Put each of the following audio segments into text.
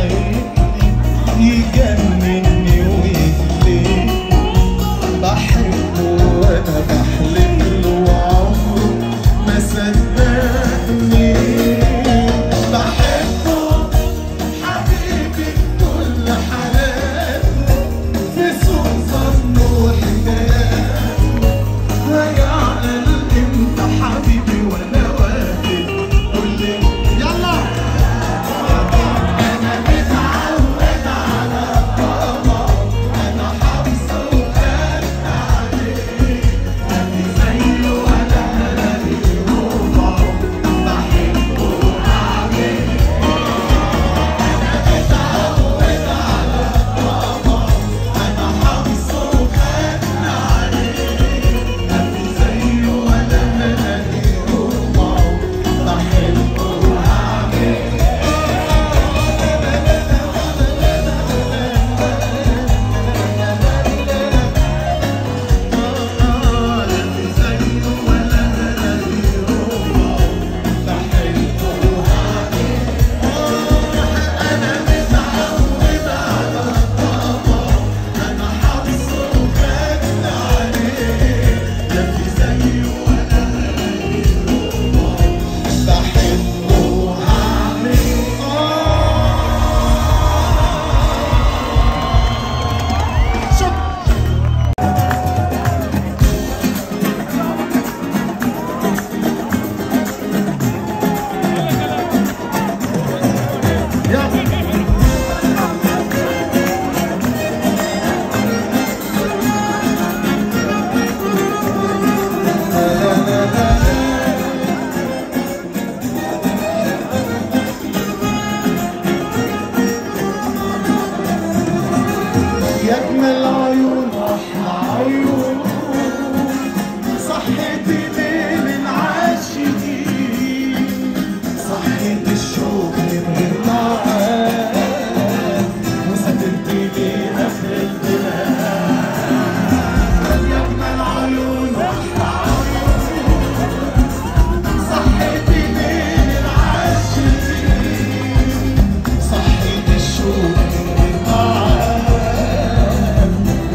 عيني يجنني ويهلكني بحبه وانا بحلم له وعمره ما صدقني بحبه حبيبي بكل حالاته في سوء ظنه وحكاياته هيعقل امتى حبيبي وانا واقف قول لي يلا انا متعود على طمع انا حافظه وقلت عليه مفي زيه ولا هلاقي ربعه بحبه اعمل انا متعود على طمع انا حافظه وقلت عليه مفي زيه ولا هلاقي ربعه بحبه اعمل بحبه هعمل شكرا يا اجمل عيون واحلى عيون صحت ليل العاشقين صحت الشوق من غير معاد وسافرت لي اخر البلاد يا اجمل عيون واحلى عيون صحت ليل العاشقين صحت الشوق من غير معاد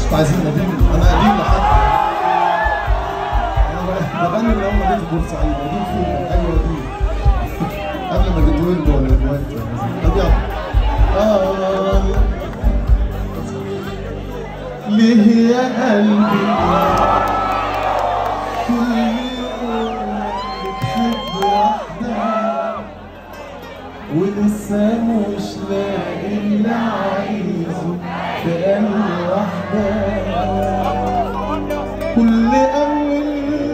انتوا عايزين قديم انا قديم لحد انا بغني من اول ما جيت بورسعيد قديم فين ايوه قديم قبل ما تتولدوا ولا تولدوا طب يلا آه. ليه يا قلبي كل يوم بتحب واحدة ولسه مش لاقي اللي عايزه في قلبي واحدة كل أول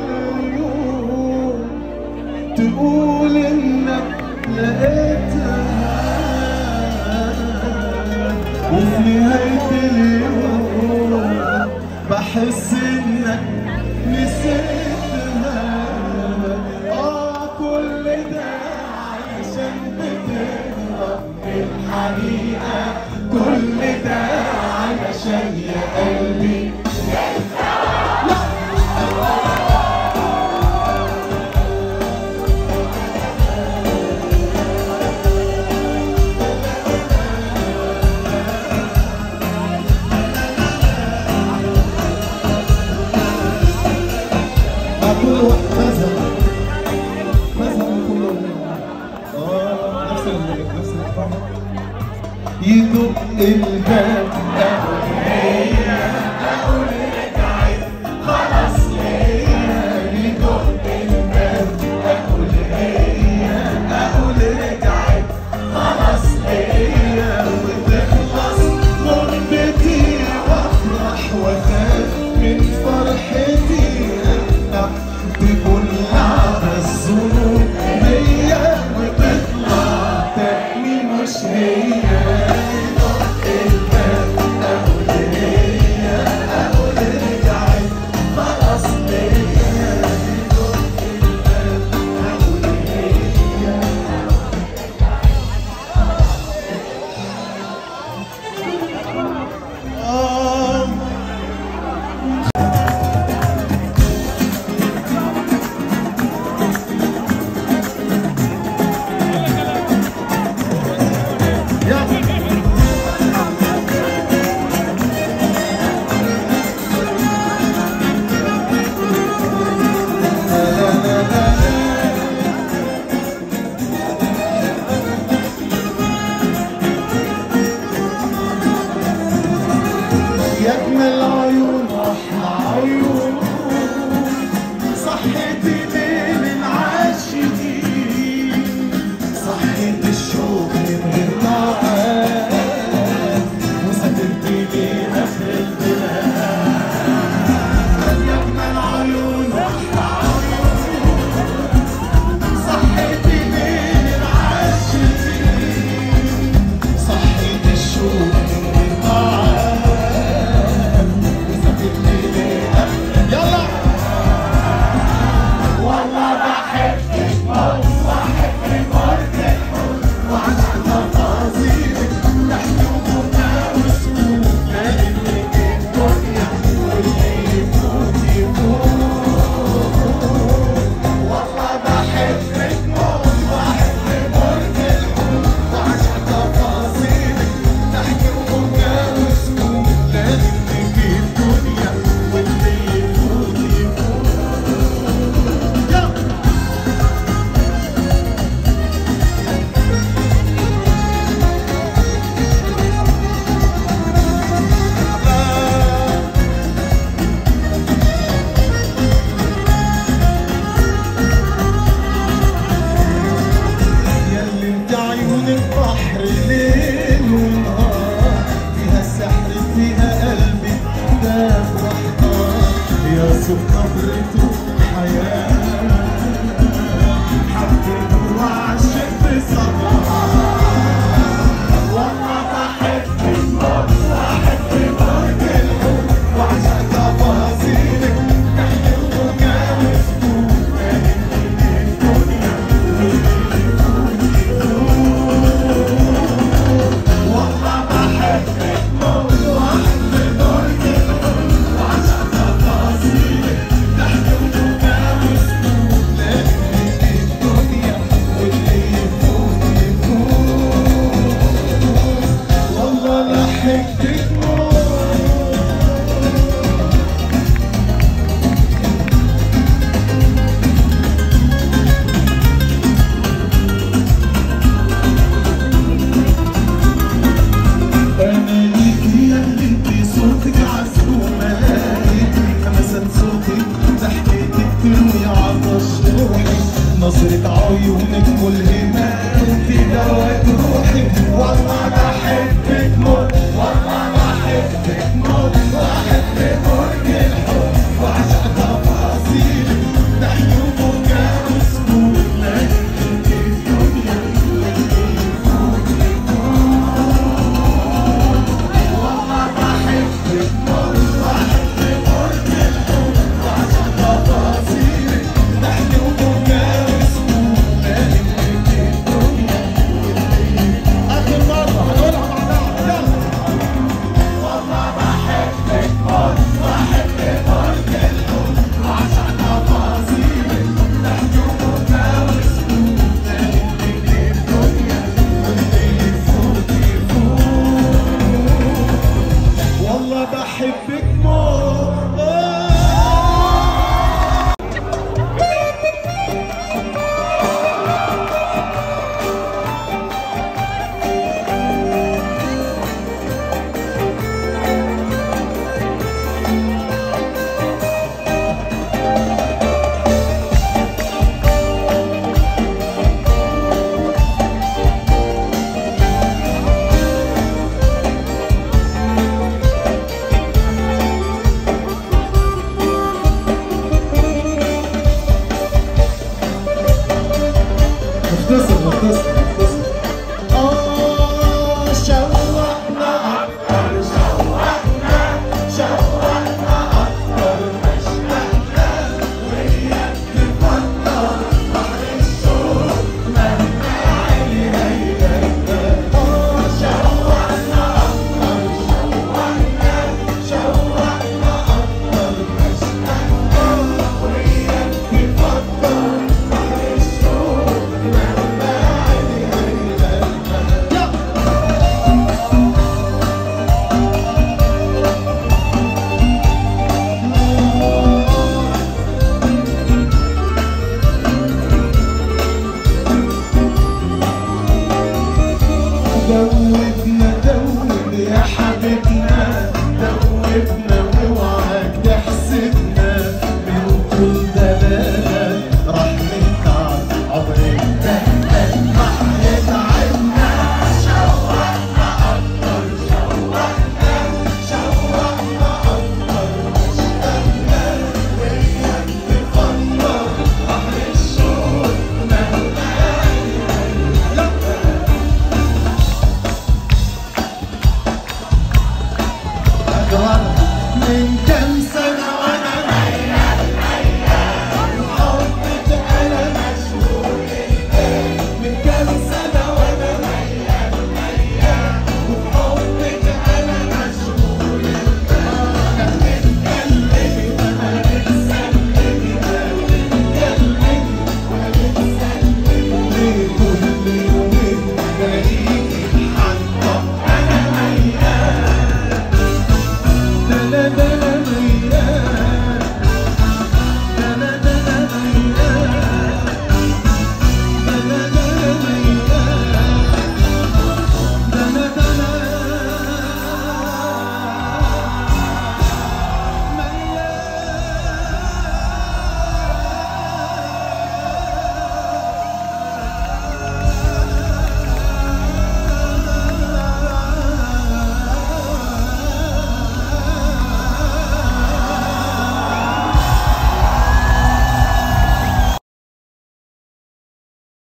يوم تقول إنك لقيتها وفي نهاية اليوم بحس إنك نسيتها آه كل ده علشان بتهرب من الحقيقة كل ده علشان يا قلبي مع كل واحد مذهب مذهب كل واحد اه نفس ال- نفس الفرق يدق الباب اقول هي اقول رجعت خلاص ليا يدق الباب اقول هي اقول رجعت خلاص ليا وتخلص غربتي وافرح واخاف من فرحتي افتح تكون لعبة الذنوب بيا وتطلع تاني مش هي يدق الباب اقول هي اقول رجعت خلاص ليا يدق الباب اقول هي آه يا اجمل عيون احلى عيون صحتي بين العاشقين صحيت الشوق من غير معاد وسافرتي لي اخر البلاد يا اجمل عيون احلى عيون صحتي بين العاشقين صحيت الشوق من غير معاد وسافرتي لي اخر يلا والله بحبك موت بحبك برد الحب وعشان تفاصيلك تحكمنا وسكوت لانك الدنيا واللي يفوت يفوت والله بحبك موت بحبك برد الحب وعشان تفاصيلك تحكمنا وسكوت لانك الدنيا واللي يفوت يفوت يلا ياللي انت عيونك بحر ليل ونهار فيها السحر فيها قلبي داب واحتار يا صوت نبرته حياة حبيته وعشقت صباح والله بحبك موت بحبك برد الحب وعشان تفاصيلك تحكي وجاوز الدنيا والله بحبك موت وحب برد الحب وعشان تفاصيلك تحكي وتجاوز لانك الدنيا واللي يفوت يفوت والله لحقتك موت بحبك موت واحب برج الحب وعشق تفاصيلك نحن فوق وسكون لكن في الدنيا والله بحبك موت واحب برج الحب وعشق تفاصيلك نحن فوق وسكون لكن في الدنيا اخر مره هنقولها مع بعض يلا والله بحبك موت واحب برج الحب وعشق تفاصيلك نحن فوق وسكون لكن في الدنيا واللي يفوت يفوت والله بحبك موت مختصر مختصر مختصر آه شوقنا أكتر شوقنا شوقنا أكتر مشتاقنا وياك تفكر بحر الشوق مهما عالي هيبقى آه شوقنا أكتر شوقنا شوقنا أكتر مشتاقنا وياك تفكر بحر الشوق مهما عالي هيبقى دوبنا دوب يا حبيبنا دوبنا واوعك تحسبنا من طول دلالة راح نتعب عمرك تهتم ما هيتعبنا شوقنا أكتر شوقنا شوقنا أكتر مشتاقنا وياك تفكر بحر الشوق مهما اخر مره من